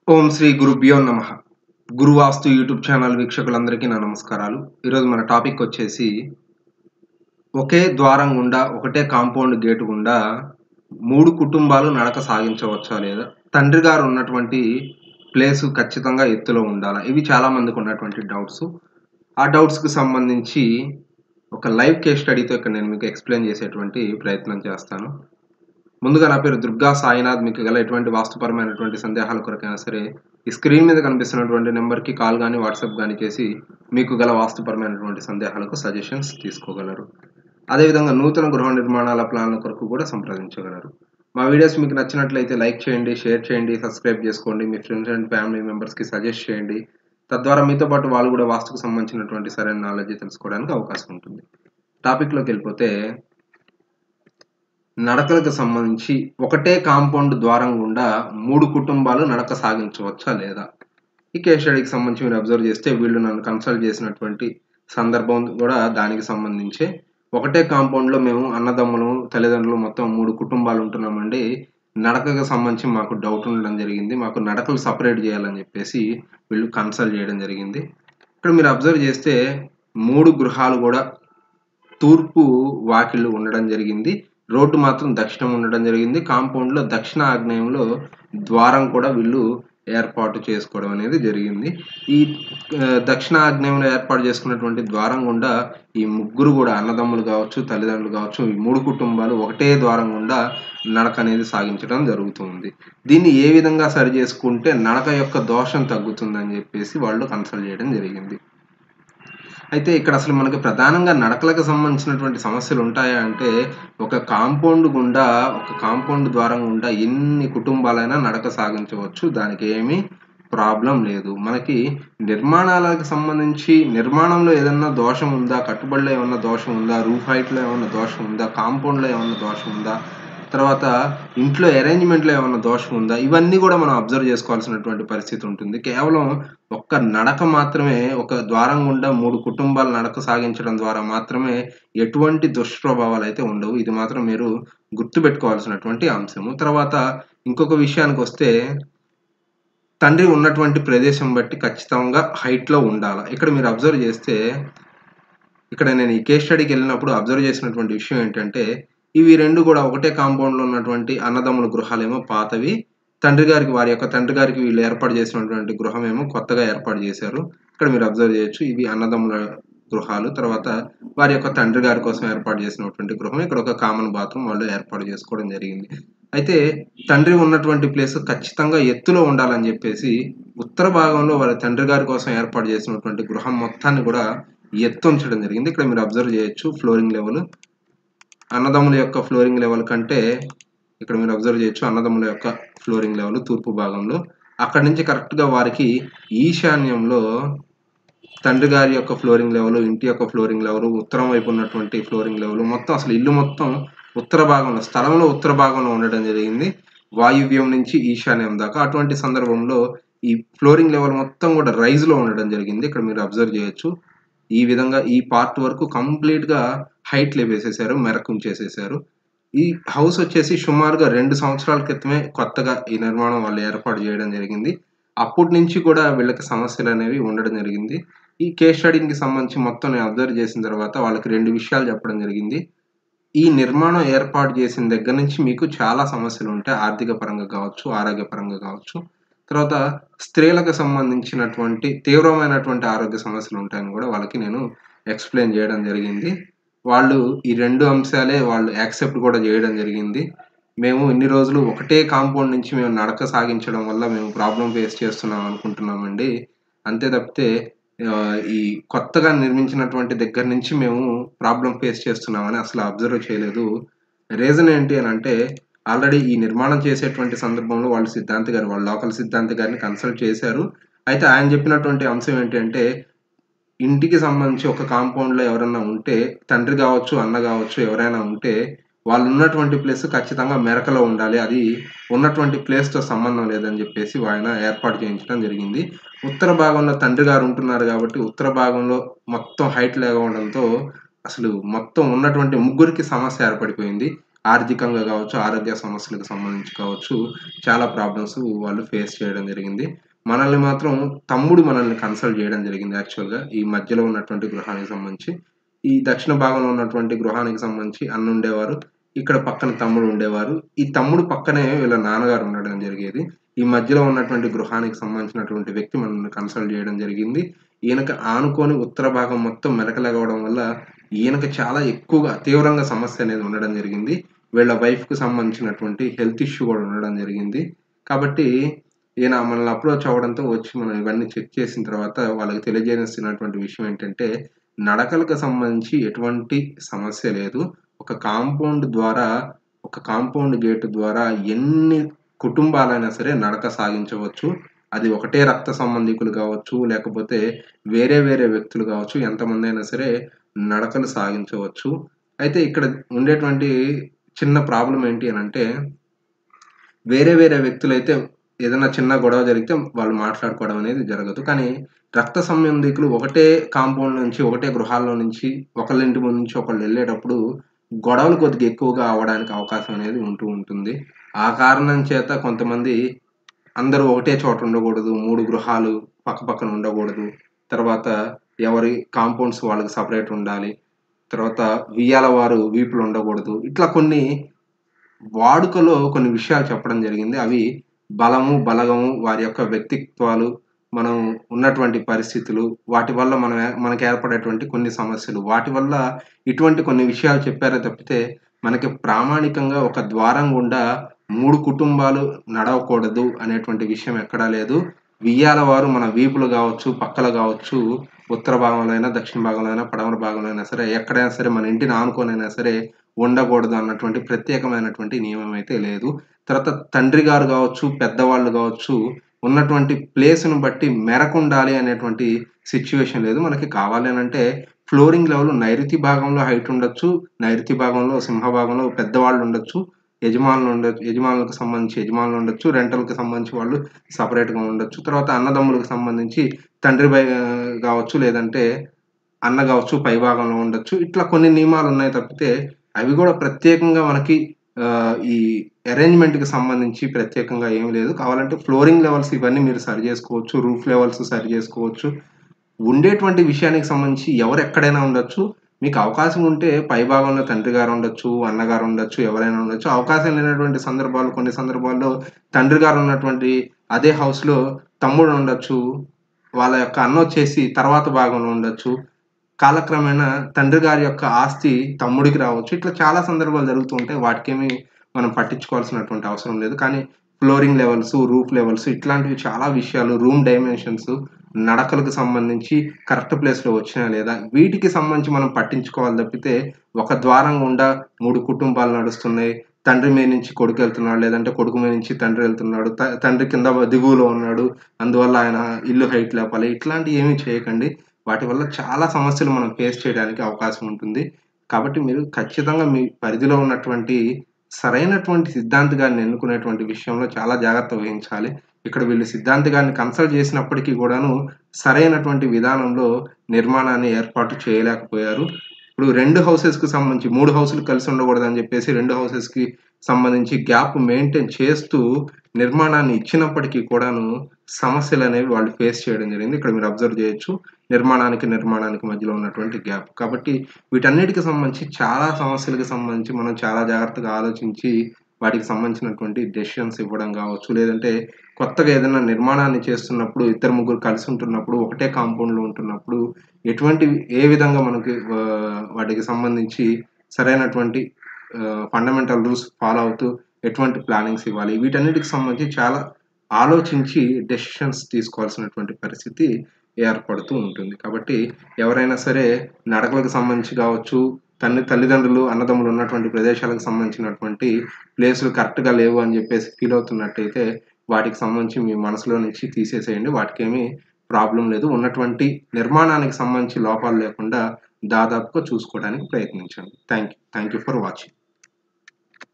ఓం శ్రీ గురుభ్యో నమ గురువాస్తు YouTube channel వీక్షకులందరికీ నా నమస్కారాలు ఈరోజు మన టాపిక్ వచ్చేసి ఒకే ద్వారం గుండా ఒకటే కాంపౌండ్ గేటు గుండా మూడు కుటుంబాలు నడక సాగించవచ్చా లేదా తండ్రి గారు ఉన్నటువంటి ప్లేసు ఖచ్చితంగా ఎత్తులో ఉండాలా ఇవి చాలా మందికి ఉన్నటువంటి డౌట్స్ ఆ డౌట్స్కి సంబంధించి ఒక లైవ్ కేస్ స్టడీతో ఇక్కడ నేను మీకు ఎక్స్ప్లెయిన్ చేసేటువంటి ప్రయత్నం చేస్తాను ముందుగా నా పేరు దుర్గా సాయినాథ్ మీకు గల ఎటువంటి వాస్తుపరమైనటువంటి సందేహాల కొరకైనా సరే ఈ స్క్రీన్ మీద కనిపిస్తున్నటువంటి నెంబర్కి కాల్ కానీ వాట్సాప్ కానీ చేసి మీకు గల వాస్తుపరమైనటువంటి సందేహాలకు సజెషన్స్ తీసుకోగలరు అదేవిధంగా నూతన గృహ నిర్మాణాల ప్లాన్ల కొరకు కూడా సంప్రదించగలరు మా వీడియోస్ మీకు నచ్చినట్లయితే లైక్ చేయండి షేర్ చేయండి సబ్స్క్రైబ్ చేసుకోండి మీ ఫ్రెండ్స్ అండ్ ఫ్యామిలీ మెంబర్స్కి సజెస్ట్ చేయండి తద్వారా మీతో పాటు వాళ్ళు కూడా వాస్తుకు సంబంధించినటువంటి సరైన నాలెడ్జ్ తెలుసుకోవడానికి అవకాశం ఉంటుంది టాపిక్లోకి వెళ్ళిపోతే నడకలకు సంబంధించి ఒకటే కాంపౌండ్ ద్వారం గుండా మూడు కుటుంబాలు నడక సాగించవచ్చా లేదా ఈ కేస్ స్టడీకి సంబంధించి మీరు అబ్జర్వ్ చేస్తే వీళ్ళు నన్ను కన్సల్ట్ చేసినటువంటి సందర్భం కూడా దానికి సంబంధించే ఒకటే కాంపౌండ్లో మేము అన్నదమ్ములు తల్లిదండ్రులు మొత్తం మూడు కుటుంబాలు ఉంటున్నామండి నడకకు సంబంధించి మాకు డౌట్ ఉండడం జరిగింది మాకు నడకలు సపరేట్ చేయాలని చెప్పేసి వీళ్ళు కన్సల్ట్ చేయడం జరిగింది ఇక్కడ మీరు అబ్జర్వ్ చేస్తే మూడు గృహాలు కూడా తూర్పు వాకిళ్ళు ఉండడం జరిగింది రోడ్డు మాత్రం దక్షిణం ఉండడం జరిగింది కాంపౌండ్లో దక్షిణ ఆగ్నేయంలో ద్వారం కూడా వీళ్ళు ఏర్పాటు చేసుకోవడం అనేది జరిగింది ఈ ఆ, దక్షిణ ఆగ్నేయంలో ఏర్పాటు చేసుకున్నటువంటి ద్వారం గుండా ఈ ముగ్గురు కూడా అన్నదమ్ములు కావచ్చు తల్లిదండ్రులు కావచ్చు ఈ మూడు కుటుంబాలు ఒకటే ద్వారం గుండా నడక అనేది సాగించడం జరుగుతుంది దీన్ని ఏ విధంగా సరి చేసుకుంటే నడక యొక్క దోషం తగ్గుతుందని చెప్పేసి వాళ్ళు కన్సల్ట్ చేయడం జరిగింది అయితే ఇక్కడ అసలు మనకి ప్రధానంగా నడకలకు సంబంధించినటువంటి సమస్యలు ఉంటాయా అంటే ఒక కాంపౌండ్ గుండా ఒక కాంపౌండ్ ద్వారం గుండా ఎన్ని కుటుంబాలైనా నడక సాగించవచ్చు దానికి ఏమీ ప్రాబ్లం లేదు మనకి నిర్మాణాలకు సంబంధించి నిర్మాణంలో ఏదన్నా దోషం ఉందా కట్టుబడిలో ఏమన్నా దోషం ఉందా రూఫ్ హైట్లో ఏమన్నా దోషం ఉందా కాంపౌండ్లో ఏమన్నా దోషం ఉందా తర్వాత ఇంట్లో అరేంజ్మెంట్లో ఏమన్నా దోషం ఉందా ఇవన్నీ కూడా మనం అబ్జర్వ్ చేసుకోవాల్సినటువంటి పరిస్థితి ఉంటుంది కేవలం ఒక్క నడక మాత్రమే ఒక ద్వారం గుండా మూడు కుటుంబాలు నడక సాగించడం ద్వారా మాత్రమే ఎటువంటి దుష్ప్రభావాలు అయితే ఉండవు ఇది మాత్రం మీరు గుర్తుపెట్టుకోవాల్సినటువంటి అంశము తర్వాత ఇంకొక విషయానికి వస్తే తండ్రి ఉన్నటువంటి ప్రదేశం బట్టి ఖచ్చితంగా హైట్లో ఉండాలి ఇక్కడ మీరు అబ్జర్వ్ చేస్తే ఇక్కడ నేను ఈ కేస్ స్టడీకి వెళ్ళినప్పుడు అబ్జర్వ్ చేసినటువంటి విషయం ఏంటంటే ఇవి రెండు కూడా ఒకటే కాంపౌండ్లో ఉన్నటువంటి అన్నదమ్ముల గృహాలేమో పాతవి తండ్రి గారికి వారి యొక్క తండ్రి గారికి వీళ్ళు ఏర్పాటు చేసినటువంటి గృహం ఏమో కొత్తగా ఏర్పాటు చేశారు ఇక్కడ మీరు అబ్జర్వ్ చేయొచ్చు ఇవి అన్నదమ్ముల గృహాలు తర్వాత వారి యొక్క తండ్రి గారి కోసం ఏర్పాటు చేసినటువంటి గృహం ఇక్కడ ఒక కామన్ బాత్రూమ్ వాళ్ళు ఏర్పాటు చేసుకోవడం జరిగింది అయితే తండ్రి ఉన్నటువంటి ప్లేస్ ఖచ్చితంగా ఎత్తులో ఉండాలని చెప్పేసి ఉత్తర భాగంలో వాళ్ళ తండ్రి గారి కోసం ఏర్పాటు చేసినటువంటి గృహం మొత్తాన్ని కూడా ఎత్తు ఉంచడం జరిగింది ఇక్కడ మీరు అబ్జర్వ్ చేయొచ్చు ఫ్లోరింగ్ లెవెల్ అన్నదమ్ముల యొక్క ఫ్లోరింగ్ లెవెల్ కంటే ఇక్కడ మీరు అబ్జర్వ్ చేయొచ్చు అన్నదమ్ముల యొక్క ఫ్లోరింగ్ లెవెల్ తూర్పు భాగంలో అక్కడి నుంచి కరెక్ట్గా వారికి ఈశాన్యంలో తండ్రి గారి యొక్క ఫ్లోరింగ్ లెవెల్ ఇంటి యొక్క ఫ్లోరింగ్ లెవెల్ ఉత్తరం వైపు ఉన్నటువంటి ఫ్లోరింగ్ లెవెల్ మొత్తం అసలు ఇల్లు మొత్తం ఉత్తర భాగంలో స్థలంలో ఉత్తర భాగంలో ఉండడం జరిగింది వాయువ్యం నుంచి ఈశాన్యం దాకా అటువంటి సందర్భంలో ఈ ఫ్లోరింగ్ లెవెల్ మొత్తం కూడా రైజ్ లో ఉండడం జరిగింది ఇక్కడ మీరు అబ్జర్వ్ చేయొచ్చు ఈ విధంగా ఈ పార్ట్ వరకు కంప్లీట్ గా హైట్ లేపేసేసారు మెరకం చేసేసారు ఈ హౌస్ వచ్చేసి సుమారుగా రెండు సంవత్సరాల క్రితమే కొత్తగా ఈ నిర్మాణం వాళ్ళు ఏర్పాటు చేయడం జరిగింది అప్పటి నుంచి కూడా వీళ్ళకి సమస్యలు అనేవి ఉండడం జరిగింది ఈ కేస్ స్టడీకి సంబంధించి మొత్తం నేను అబ్జర్వ్ చేసిన తర్వాత వాళ్ళకి రెండు విషయాలు చెప్పడం జరిగింది ఈ నిర్మాణం ఏర్పాటు చేసిన దగ్గర నుంచి మీకు చాలా సమస్యలు ఉంటాయి ఆర్థిక పరంగా కావచ్చు ఆరోగ్య పరంగా కావచ్చు తర్వాత స్త్రీలకు సంబంధించినటువంటి తీవ్రమైనటువంటి ఆరోగ్య సమస్యలు ఉంటాయని కూడా వాళ్ళకి నేను ఎక్స్ప్లెయిన్ చేయడం జరిగింది వాళ్ళు ఈ రెండు అంశాలే వాళ్ళు యాక్సెప్ట్ కూడా చేయడం జరిగింది మేము ఇన్ని రోజులు ఒకటే కాంపౌండ్ నుంచి మేము నడక సాగించడం వల్ల మేము ప్రాబ్లం ఫేస్ చేస్తున్నాం అనుకుంటున్నామండి అంతే తప్పితే ఆ, ఈ కొత్తగా నిర్మించినటువంటి దగ్గర నుంచి మేము ప్రాబ్లం ఫేస్ చేస్తున్నామని అసలు అబ్జర్వ్ చేయలేదు రీజన్ ఏంటి అని అంటే ఆల్రెడీ ఈ నిర్మాణం చేసేటువంటి సందర్భంలో వాళ్ళు సిద్ధాంతి గారు వాళ్ళ లోకల్ సిద్ధాంతి గారిని కన్సల్ట్ చేశారు అయితే ఆయన చెప్పినటువంటి అంశం ఏంటంటే ఇంటికి సంబంధించి ఒక కాంపౌండ్లో ఎవరైనా ఉంటే తండ్రి కావచ్చు అన్న కావచ్చు ఎవరైనా ఉంటే వాళ్ళు ఉన్నటువంటి ప్లేస్ ఖచ్చితంగా మెరకలో ఉండాలి అది ఉన్నటువంటి ప్లేస్తో సంబంధం లేదని చెప్పేసి ఆయన ఏర్పాటు చేయించడం జరిగింది ఉత్తర భాగంలో తండ్రి గారు ఉంటున్నారు కాబట్టి ఉత్తర భాగంలో మొత్తం హైట్ లేక ఉండడంతో అసలు మొత్తం ఉన్నటువంటి ముగ్గురికి సమస్య ఏర్పడిపోయింది ఆర్థికంగా కావచ్చు ఆరోగ్య సమస్యలకు సంబంధించి కావచ్చు చాలా ప్రాబ్లమ్స్ వాళ్ళు ఫేస్ చేయడం జరిగింది మనల్ని మాత్రం తమ్ముడు మనల్ని కన్సల్ట్ చేయడం జరిగింది యాక్చువల్గా ఈ మధ్యలో ఉన్నటువంటి గృహానికి సంబంధించి ఈ దక్షిణ భాగంలో ఉన్నటువంటి గృహానికి సంబంధించి అన్న ఉండేవారు ఇక్కడ పక్కన తమ్ముడు ఉండేవారు ఈ తమ్ముడు పక్కనే వీళ్ళ నాన్నగారు ఉండడం జరిగేది ఈ మధ్యలో ఉన్నటువంటి గృహానికి సంబంధించినటువంటి వ్యక్తి మనల్ని కన్సల్ట్ చేయడం జరిగింది ఈయనకు ఆనుకొని ఉత్తర భాగం మొత్తం మెలకలగవడం వల్ల ఈయనకు చాలా ఎక్కువగా తీవ్రంగా సమస్య అనేది ఉండడం జరిగింది వీళ్ళ వైఫ్కి సంబంధించినటువంటి హెల్త్ ఇష్యూ కూడా ఉండడం జరిగింది కాబట్టి ఈయన మనల్ని అప్రోచ్ అవ్వడంతో వచ్చి మనం ఇవన్నీ చెక్ చేసిన తర్వాత వాళ్ళకి తెలియజేసినటువంటి విషయం ఏంటంటే నడకలకు సంబంధించి ఎటువంటి సమస్య లేదు ఒక కాంపౌండ్ ద్వారా ఒక కాంపౌండ్ గేట్ ద్వారా ఎన్ని కుటుంబాలైనా సరే నడక సాగించవచ్చు అది ఒకటే రక్త సంబంధికులు కావచ్చు లేకపోతే వేరే వేరే వ్యక్తులు కావచ్చు ఎంతమంది అయినా సరే నడకలు సాగించవచ్చు అయితే ఇక్కడ ఉండేటువంటి చిన్న ప్రాబ్లం ఏంటి అని అంటే వేరే వేరే వ్యక్తులు అయితే ఏదైనా చిన్న గొడవ జరిగితే వాళ్ళు మాట్లాడుకోవడం అనేది జరగదు కానీ రక్త సంబంధికులు ఒకటే కాంపౌండ్ నుంచి ఒకటే గృహాల్లో నుంచి ఒకళ్ళ ఇంటి ముందు నుంచి ఒకళ్ళు వెళ్ళేటప్పుడు గొడవలు కొద్దిగా ఎక్కువగా అవడానికి అవకాశం అనేది ఉంటూ ఉంటుంది ఆ కారణం చేత కొంతమంది అందరూ ఒకటే చోట ఉండకూడదు మూడు గృహాలు పక్క పక్కన ఉండకూడదు తర్వాత ఎవరి కాంపౌండ్స్ వాళ్ళకి సపరేట్ ఉండాలి తర్వాత వియ్యాల వారు వీపులు ఉండకూడదు ఇట్లా కొన్ని వాడుకలో కొన్ని విషయాలు చెప్పడం జరిగింది అవి బలము బలగము వారి యొక్క వ్యక్తిత్వాలు మనం ఉన్నటువంటి పరిస్థితులు వాటి వల్ల మన మనకు ఏర్పడేటువంటి కొన్ని సమస్యలు వాటి వల్ల ఇటువంటి కొన్ని విషయాలు చెప్పారే తప్పితే మనకి ప్రామాణికంగా ఒక ద్వారం గుండా మూడు కుటుంబాలు నడవకూడదు అనేటువంటి విషయం ఎక్కడా లేదు వియ్యాల వారు మన వీపులు కావచ్చు పక్కలు కావచ్చు ఉత్తర భాగంలో అయినా దక్షిణ భాగంలో అయినా పడమర భాగంలో అయినా సరే ఎక్కడైనా సరే మన ఇంటిని ఆనుకోనైనా సరే ఉండకూడదు అన్నటువంటి ప్రత్యేకమైనటువంటి నియమం అయితే లేదు తర్వాత తండ్రి గారు కావచ్చు పెద్దవాళ్ళు కావచ్చు ఉన్నటువంటి ప్లేస్ను బట్టి మెరకుండాలి అనేటువంటి సిచ్యువేషన్ లేదు మనకి కావాలి అని అంటే ఫ్లోరింగ్ లెవెల్ నైరుతి భాగంలో హైట్ ఉండొచ్చు నైరుతి భాగంలో సింహ భాగంలో పెద్దవాళ్ళు ఉండొచ్చు యజమానులు ఉండొచ్చు యజమానులకు సంబంధించి యజమానులు ఉండొచ్చు రెంటల్కి సంబంధించి వాళ్ళు సపరేట్గా ఉండొచ్చు తర్వాత అన్నదమ్ములకు సంబంధించి తండ్రి బై కావచ్చు లేదంటే అన్న కావచ్చు పై భాగంలో ఉండొచ్చు ఇట్లా కొన్ని నియమాలు ఉన్నాయి తప్పితే అవి కూడా ప్రత్యేకంగా మనకి ఈ అరేంజ్మెంట్కి సంబంధించి ప్రత్యేకంగా ఏం లేదు కావాలంటే ఫ్లోరింగ్ లెవెల్స్ ఇవన్నీ మీరు సరి చేసుకోవచ్చు రూఫ్ లెవెల్స్ సరి చేసుకోవచ్చు ఉండేటువంటి విషయానికి సంబంధించి ఎవరు ఎక్కడైనా ఉండొచ్చు మీకు అవకాశం ఉంటే పై భాగంలో తండ్రి గారు ఉండొచ్చు అన్నగారు ఉండొచ్చు ఎవరైనా ఉండొచ్చు అవకాశం లేనటువంటి సందర్భాలు కొన్ని సందర్భాల్లో తండ్రి గారు ఉన్నటువంటి అదే హౌస్లో తమ్ముడు ఉండొచ్చు వాళ్ళ యొక్క అన్న వచ్చేసి తర్వాత భాగంలో ఉండొచ్చు కాలక్రమేణా తండ్రి గారి యొక్క ఆస్తి తమ్ముడికి రావచ్చు ఇట్లా చాలా సందర్భాలు జరుగుతూ ఉంటాయి వాటికేమి మనం పట్టించుకోవాల్సినటువంటి అవసరం లేదు కానీ ఫ్లోరింగ్ లెవెల్స్ రూఫ్ లెవెల్స్ ఇట్లాంటివి చాలా విషయాలు రూమ్ డైమెన్షన్స్ నడకలకు సంబంధించి కరెక్ట్ ప్లేస్లో వచ్చినా లేదా వీటికి సంబంధించి మనం పట్టించుకోవాలి తప్పితే ఒక ద్వారం గుండా మూడు కుటుంబాలు నడుస్తున్నాయి తండ్రి మీద నుంచి కొడుకు వెళ్తున్నాడు లేదంటే కొడుకు మీద నుంచి తండ్రి వెళ్తున్నాడు తండ్రి కింద దిగువలో ఉన్నాడు అందువల్ల ఆయన ఇల్లు హైట్ లేపాలి ఇట్లాంటివి ఏమీ చేయకండి వాటి వల్ల చాలా సమస్యలు మనం ఫేస్ చేయడానికి అవకాశం ఉంటుంది కాబట్టి మీరు ఖచ్చితంగా మీ పరిధిలో ఉన్నటువంటి సరైనటువంటి సిద్ధాంతి గారిని ఎన్నుకునేటువంటి విషయంలో చాలా జాగ్రత్త వహించాలి ఇక్కడ వీళ్ళు సిద్ధాంతి గారిని కన్సల్ట్ చేసినప్పటికీ కూడాను సరైనటువంటి విధానంలో నిర్మాణాన్ని ఏర్పాటు చేయలేకపోయారు ఇప్పుడు రెండు హౌసెస్కి సంబంధించి మూడు హౌసులు కలిసి ఉండకూడదు అని చెప్పేసి రెండు హౌసెస్కి సంబంధించి గ్యాప్ మెయింటైన్ చేస్తూ నిర్మాణాన్ని ఇచ్చినప్పటికీ కూడాను సమస్యలు అనేవి వాళ్ళు ఫేస్ చేయడం జరిగింది ఇక్కడ మీరు అబ్జర్వ్ చేయొచ్చు నిర్మాణానికి నిర్మాణానికి మధ్యలో ఉన్నటువంటి గ్యాప్ కాబట్టి వీటన్నిటికి సంబంధించి చాలా సమస్యలకు సంబంధించి మనం చాలా జాగ్రత్తగా ఆలోచించి వాటికి సంబంధించినటువంటి డెసిషన్స్ ఇవ్వడం కావచ్చు లేదంటే కొత్తగా ఏదైనా నిర్మాణాన్ని చేస్తున్నప్పుడు ఇద్దరు ముగ్గురు కలిసి ఉంటున్నప్పుడు ఒకటే కాంపౌండ్లో ఉంటున్నప్పుడు ఎటువంటి ఏ విధంగా మనకి వాటికి సంబంధించి సరైనటువంటి ఫండమెంటల్ రూల్స్ ఫాలో అవుతూ ఎటువంటి ప్లానింగ్స్ ఇవ్వాలి వీటన్నిటికి సంబంధించి చాలా ఆలోచించి డెసిషన్స్ తీసుకోవాల్సినటువంటి పరిస్థితి ఏర్పడుతూ ఉంటుంది కాబట్టి ఎవరైనా సరే నడకలకు సంబంధించి కావచ్చు తల్లి తల్లిదండ్రులు అన్నదమ్ములు ఉన్నటువంటి ప్రదేశాలకు సంబంధించినటువంటి ప్లేసులు కరెక్ట్గా లేవు అని చెప్పేసి ఫీల్ అవుతున్నట్టయితే వాటికి సంబంధించి మీ మనసులో నుంచి తీసేసేయండి వాటికేమీ ప్రాబ్లం లేదు ఉన్నటువంటి నిర్మాణానికి సంబంధించి లోపాలు లేకుండా దాదాపుగా చూసుకోవడానికి ప్రయత్నించండి thank you thank you for watching